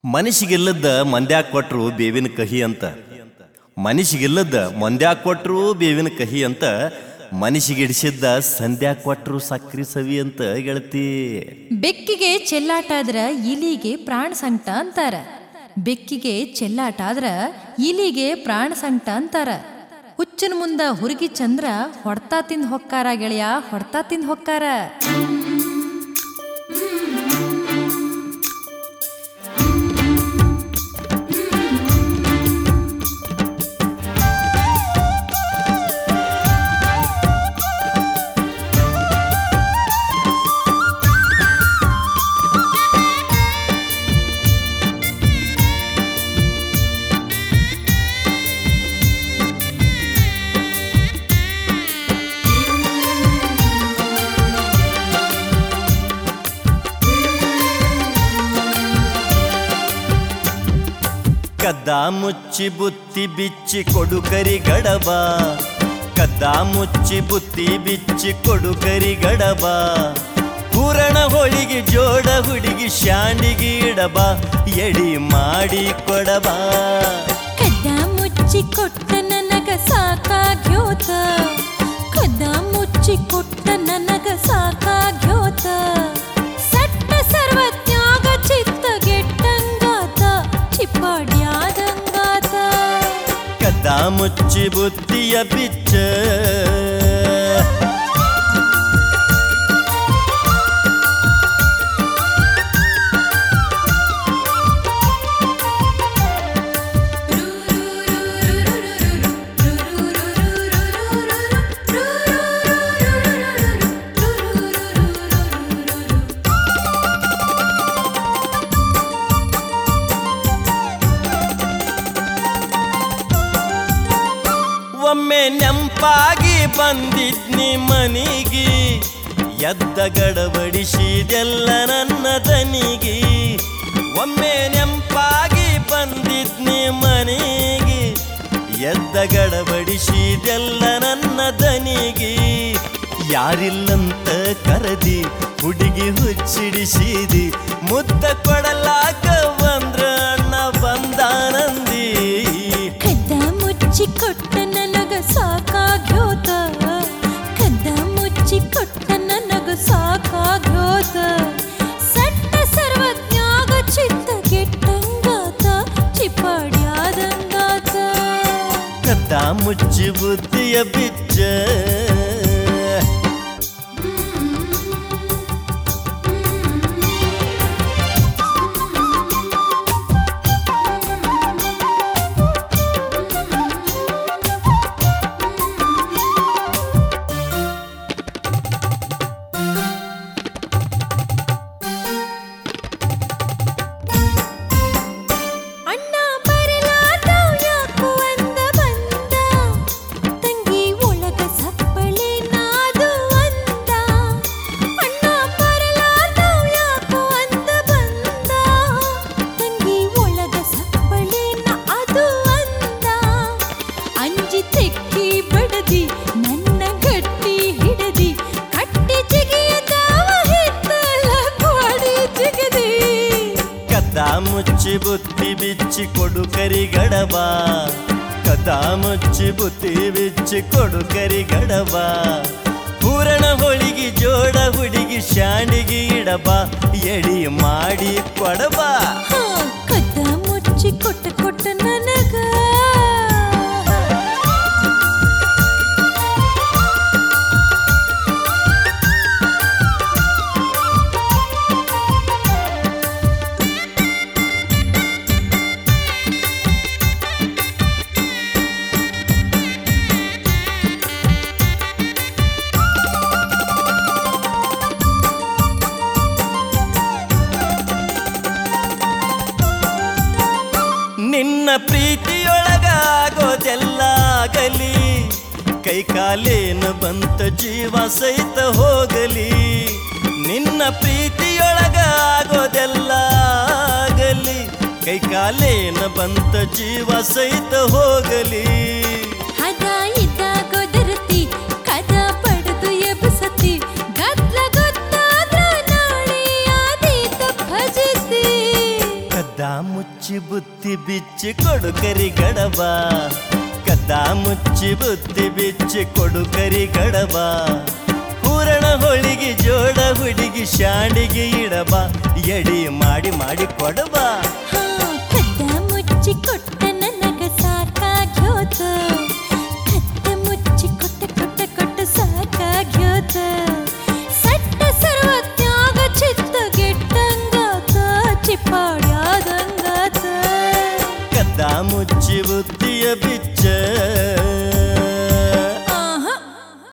ಮನಸ್ಸಿಗಿಲ್ಲದ ಮಂದ್ಯಾಕ್ ಕೊಟ್ರು ಬೇವಿನ ಕಹಿ ಅಂತ ಮನಸ್ಸಿಗಿಲ್ಲದ ಮಂದ್ಯಾಕ್ ಕೊಟ್ರು ಬೇವಿನ ಕಹಿ ಅಂತ ಮನಸ್ಸಿಗಿಡಿಸಿದ್ದ ಸಂಧ್ಯಾಕ್ ಕೊಟ್ರು ಸಕ್ರಿ ಸವಿ ಅಂತ ಗೆಳತಿ ಬೆಕ್ಕಿಗೆ ಚೆಲ್ಲಾಟ ಆದ್ರ ಇಲಿಗೆ ಪ್ರಾಣ ಸಂಕಟ ಅಂತಾರ ಬೆಕ್ಕಿಗೆ ಚೆಲ್ಲಾಟ ಆದ್ರ ಇಲಿಗೆ ಪ್ರಾಣ ಸಂಕಟ ಅಂತಾರ ಹುಚ್ಚನ ಮುಂದ ಹುರುಗಿ ಚಂದ್ರ ಹೊಡ್ತಾ ತಿಂದ್ ಹೊಕ್ಕಾರ ಗೆಳೆಯ ಹೊಡ್ತಾ ತಿಂದ್ ಹೊಕ್ಕಾರ ಕದ್ದ ಮುಚ್ಚಿ ಬುತ್ತಿ ಬಿಚ್ಚಿ ಕೊಡು ಕರಿ ಗಡಬ ಕದ್ದ ಮುಚ್ಚಿ ಬುತ್ತಿ ಬಿಚ್ಚಿ ಕೊಡು ಕರಿ ಗಡಬ ಪೂರಣ ಹೋಳಿಗೆ ಜೋಡ ಹುಡುಗಿ ಶಾಂಡಿಗೆ ಇಡಬ ಎಡಿ ಮಾಡಿ ಕೊಡಬ ಕದ್ದ ಮುಚ್ಚಿ ಕೊಟ್ಟ ನನಗ ಸಾಕಾಗ್ಯೋತ ಕದ್ದ ಮುಚ್ಚಿ ಕೊಟ್ಟ ನನಗ ಸಾಕಾಗ್ಯೋತ ಸಟ್ಟ ಸರ್ವಜ್ಞಾಗ ಚಿತ್ತ ಗೆಟ್ಟಂಗಾತ ಚಿಪ್ಪಾಡ್ಯಾದಂಗಾತ ಕದ್ದ ಮುಚ್ಚಿ ಬುತ್ತಿಯ ಬಿಚ್ಚ ಒಮ್ಮೆ ನೆಂಪಾಗಿ ಬಂದಿದ್ನಿ ಮನಿಗಿ ಎದ್ದ ಗಡಬಡಿಸಿದೆಲ್ಲ ನನ್ನ ದನಿಗಿ ಒಮ್ಮೆ ನೆಂಪಾಗಿ ಬಂದಿದ್ನಿ ಮನಿಗಿ ಎದ್ದ ಗಡಬಡಿಸಿದೆಲ್ಲ ನನ್ನ ದನಿಗಿ ಯಾರಿಲ್ಲಂತ ಕರದಿ ಹುಡುಗಿ ಹುಚ್ಚಿಡಿಸಿದಿ ಮುದ್ದ ಕೊಡಲಾಕ ಬಂದ್ರ ಅಣ್ಣ ಬಂದಾನಂದಿ ಕದ್ದ ಮುಚ್ಚಿ ಕೊಟ್ಟ ನನಗ ಸಾಕಾಗ್ಯೋತ ಕದ್ದ ಮುಚ್ಚಿ ಕೊಟ್ಟ ನನಗ ಸಾಕಾಗ್ಯೋತ ಸಟ್ಟ ಸರ್ವಜ್ಞಾಗ ಚಿತ್ತ ಗೆಟ್ಟಂಗಾತ ಚಿಪ್ಪಾಡ್ಯಾದಂಗಾತ ಕದ್ದ ಮುಚ್ಚಿ ಬುದ್ಧಿಯ ಬಿಚ್ಚ ಅಣ್ಣ ಬರಲಾದವ್ ಯಾಕೋ ಅಂದ ಬಂದ ತಂಗಿ ಒಳಗ ಸಪ್ಪಳೆ ನಾದು ಅಂದ ಅಣ್ಣ ಬರಲಾದವ್ ಯಾಕೋ ಅಂದ ಬಂದ ತಂಗಿ ಒಳಗ ಸಪ್ಪಳೆ ನಾ ಅದು ಅಂದ ಅಂಜಿ ತೆಕ್ಕಿ ಬಡದಿ ನನ್ನ ಗಟ್ಟಿ ಹಿಡದಿ ಕಟ್ಟಿ ಜಿಗಿಯದವ ಹಿತ್ತಲ ಕೋಡಿ ಜಿಗದಿ ಕದ್ದ ಮುಚ್ಚಿ ಬುತ್ತಿ ಬಿಚ್ಚಿ ಕೊಡು ಕರಿ ಗಡಬ ಕದ್ದ ಮುಚ್ಚಿ ಬುತ್ತಿ ಬಿಚ್ಚಿ ಕೊಡು ಕರಿ ಗಡಬ ಪೂರಣ ಹೋಳಿಗೆ ಜೋಡ ಹುಡುಗಿ ಶಾಂಡಿಗೆ ಇಡಬ ಎಡಿ ಮಾಡಿ ಕೊಡಬ ಹಾ, ಕದ್ದ ಮುಚ್ಚಿ ಕೊಟ್ಟ ಕೊಟ್ಟ ನನಗ ನಿನ್ನ ಪ್ರೀತಿಯೊಳಗ ಆಗೋದೆಲ್ಲ ಆಗಲಿ ಕೈ ಕಾಲೇನು ಬಂತ ಜೀವ ಸಹಿತ ಹೋಗಲಿ ನಿನ್ನ ಪ್ರೀತಿಯೊಳಗ ಆಗೋದೆಲ್ಲ ಆಗಲಿ ಕೈ ಕಾಲೇನು ಬಂತ ಜೀವ ಸಹಿತ ಹೋಗಲಿ ಹದ ಇದ್ದ ಗೊದರತಿ ಕದ ಪಡೆದು ಎಬಸತಿ ಗದ್ಲ ಗೊತ್ತಾದ್ರ ನಾಳೆ ಆದೀತ ಭಜತಿ ಕದ್ದ ಮುಚ್ಚಿ ಬುತ್ತಿ ಬಿಚ್ಚಿ ಕೊಡು ಕರಿ ಗಡಬ ಕದ್ದ ಮುಚ್ಚಿ ಬುತ್ತಿ ಬಿಚ್ಚಿ ಕೊಡು ಕರಿ ಗಡಬ ಹೂರಣ ಹೋಳಿಗೆ ಜೋಡ ಹುಡುಗಿ ಶಾಂಡಿಗೆ ಇಡಬ ಎಡಿ ಮಾಡಿ ಮಾಡಿ ಕೊಡಬ ಹಾ ಕದ್ದ ಮುಚ್ಚಿ ಕೊಟ್ಟ ನನಗ ಸಾಕಾಗ್ಯೋತ ಕದ್ದ ಮುಚ್ಚಿ ಕೊಟ್ಟ ಕೊಟ್ಟ ಕೊಟ್ಟ ಸಾಕಾಗ್ಯೋತ ಸಟ್ಟ ಸರ್ವತ್ಯಾಗ ಚಿತ್ತ ಗೆಟ್ಟಂಗಾತ ಚಿಪ್ಪಾಡ್ಯಾದಂಗಾತ ಕದ್ದ ಮುಚ್ಚಿ ಬುತ್ತಿಯ ಬಿಚ್ಚಿ